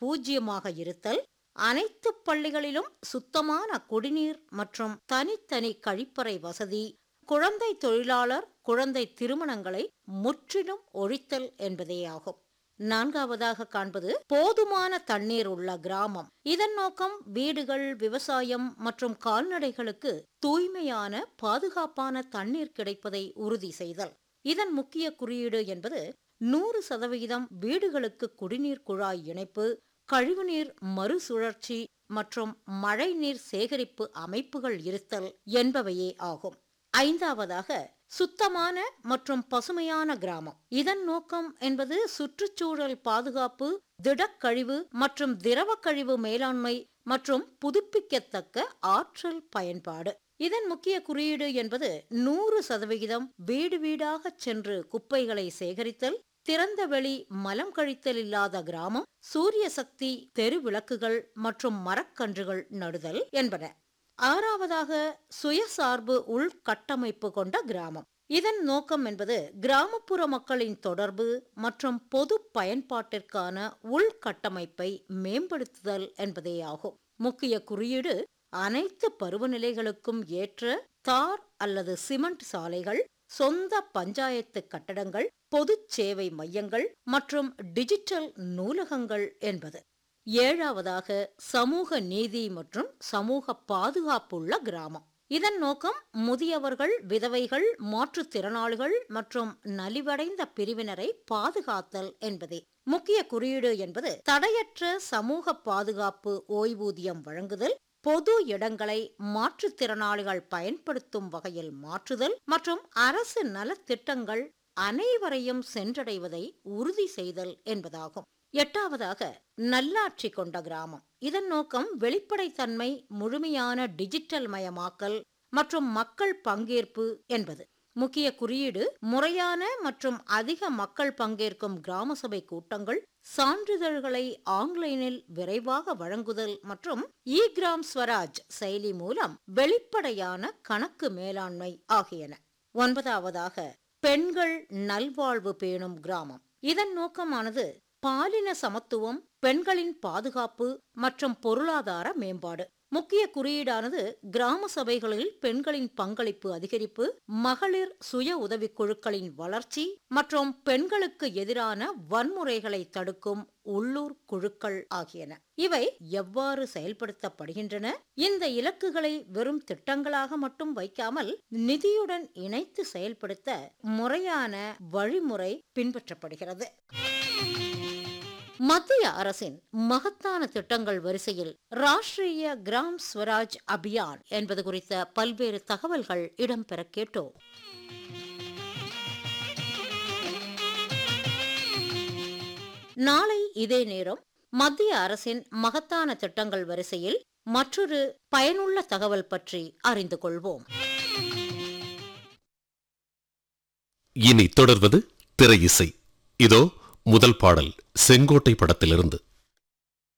பூஜ்ஜியமாக இருத்தல் அனைத்து பள்ளிகளிலும் சுத்தமான குடிநீர் மற்றும் தனித்தனி கழிப்பறை வசதி குழந்தை தொழிலாளர் குழந்தை திருமணங்களை முற்றிலும் ஒழித்தல் என்பதேயாகும் நான்காவதாக காண்பது போதுமான தண்ணீர் உள்ள கிராமம் இதன் நோக்கம் வீடுகள் விவசாயம் மற்றும் கால்நடைகளுக்கு தூய்மையான பாதுகாப்பான தண்ணீர் கிடைப்பதை உறுதி செய்தல் இதன் முக்கிய குறியீடு என்பது நூறு சதவிகிதம் வீடுகளுக்கு குடிநீர் குழாய் இணைப்பு கழிவுநீர் மறுசுழற்சி மற்றும் மழைநீர் சேகரிப்பு அமைப்புகள் இருத்தல் என்பவையே ஆகும் ஐந்தாவதாக சுத்தமான மற்றும் பசுமையான கிராமம் இதன் நோக்கம் என்பது சுற்றுச்சூழல் பாதுகாப்பு திடக்கழிவு மற்றும் திரவ கழிவு மேலாண்மை மற்றும் புதுப்பிக்கத்தக்க ஆற்றல் பயன்பாடு இதன் முக்கிய குறியீடு என்பது நூறு சதவிகிதம் வீடு வீடாக சென்று குப்பைகளை சேகரித்தல் திறந்த வெளி மலம் கழித்தல் இல்லாத கிராமம் சூரிய சக்தி தெரு விளக்குகள் மற்றும் மரக்கன்றுகள் நடுதல் என்பன ஆறாவதாக சுயசார்பு உள்கட்டமைப்பு கொண்ட கிராமம் இதன் நோக்கம் என்பது கிராமப்புற மக்களின் தொடர்பு மற்றும் பொது பயன்பாட்டிற்கான உள்கட்டமைப்பை மேம்படுத்துதல் என்பதேயாகும் முக்கிய குறியீடு அனைத்து பருவநிலைகளுக்கும் ஏற்ற தார் அல்லது சிமெண்ட் சாலைகள் சொந்த பஞ்சாயத்து கட்டடங்கள் பொது சேவை மையங்கள் மற்றும் டிஜிட்டல் நூலகங்கள் என்பது ஏழாவதாக சமூக நீதி மற்றும் சமூக பாதுகாப்புள்ள கிராமம் இதன் நோக்கம் முதியவர்கள் விதவைகள் மாற்றுத்திறனாளிகள் மற்றும் நலிவடைந்த பிரிவினரை பாதுகாத்தல் என்பதே முக்கிய குறியீடு என்பது தடையற்ற சமூக பாதுகாப்பு ஓய்வூதியம் வழங்குதல் பொது இடங்களை மாற்றுத்திறனாளிகள் பயன்படுத்தும் வகையில் மாற்றுதல் மற்றும் அரசு நலத்திட்டங்கள் அனைவரையும் சென்றடைவதை உறுதி செய்தல் என்பதாகும் எட்டாவதாக நல்லாட்சி கொண்ட கிராமம் இதன் நோக்கம் வெளிப்படைத்தன்மை முழுமையான டிஜிட்டல் மயமாக்கல் மற்றும் மக்கள் பங்கேற்பு என்பது முக்கிய குறியீடு முறையான மற்றும் அதிக மக்கள் பங்கேற்கும் கிராம சபை கூட்டங்கள் சான்றிதழ்களை ஆன்லைனில் விரைவாக வழங்குதல் மற்றும் இ கிராம் ஸ்வராஜ் செயலி மூலம் வெளிப்படையான கணக்கு மேலாண்மை ஆகியன ஒன்பதாவதாக பெண்கள் நல்வாழ்வு பேணும் கிராமம் இதன் நோக்கமானது பாலின சமத்துவம் பெண்களின் பாதுகாப்பு மற்றும் பொருளாதார மேம்பாடு முக்கிய குறியீடானது கிராம சபைகளில் பெண்களின் பங்களிப்பு அதிகரிப்பு மகளிர் சுய உதவிக் குழுக்களின் வளர்ச்சி மற்றும் பெண்களுக்கு எதிரான வன்முறைகளை தடுக்கும் உள்ளூர் குழுக்கள் ஆகியன இவை எவ்வாறு செயல்படுத்தப்படுகின்றன இந்த இலக்குகளை வெறும் திட்டங்களாக மட்டும் வைக்காமல் நிதியுடன் இணைத்து செயல்படுத்த முறையான வழிமுறை பின்பற்றப்படுகிறது மத்திய அரசின் மகத்தான திட்டங்கள் வரிசையில் ராஷ்டிரிய கிராம் ஸ்வராஜ் அபியான் என்பது குறித்த பல்வேறு தகவல்கள் இடம்பெற கேட்டோம் நாளை இதே நேரம் மத்திய அரசின் மகத்தான திட்டங்கள் வரிசையில் மற்றொரு பயனுள்ள தகவல் பற்றி அறிந்து கொள்வோம் இனி தொடர்வது திரை இசை இதோ முதல் பாடல் செங்கோட்டை படத்திலிருந்து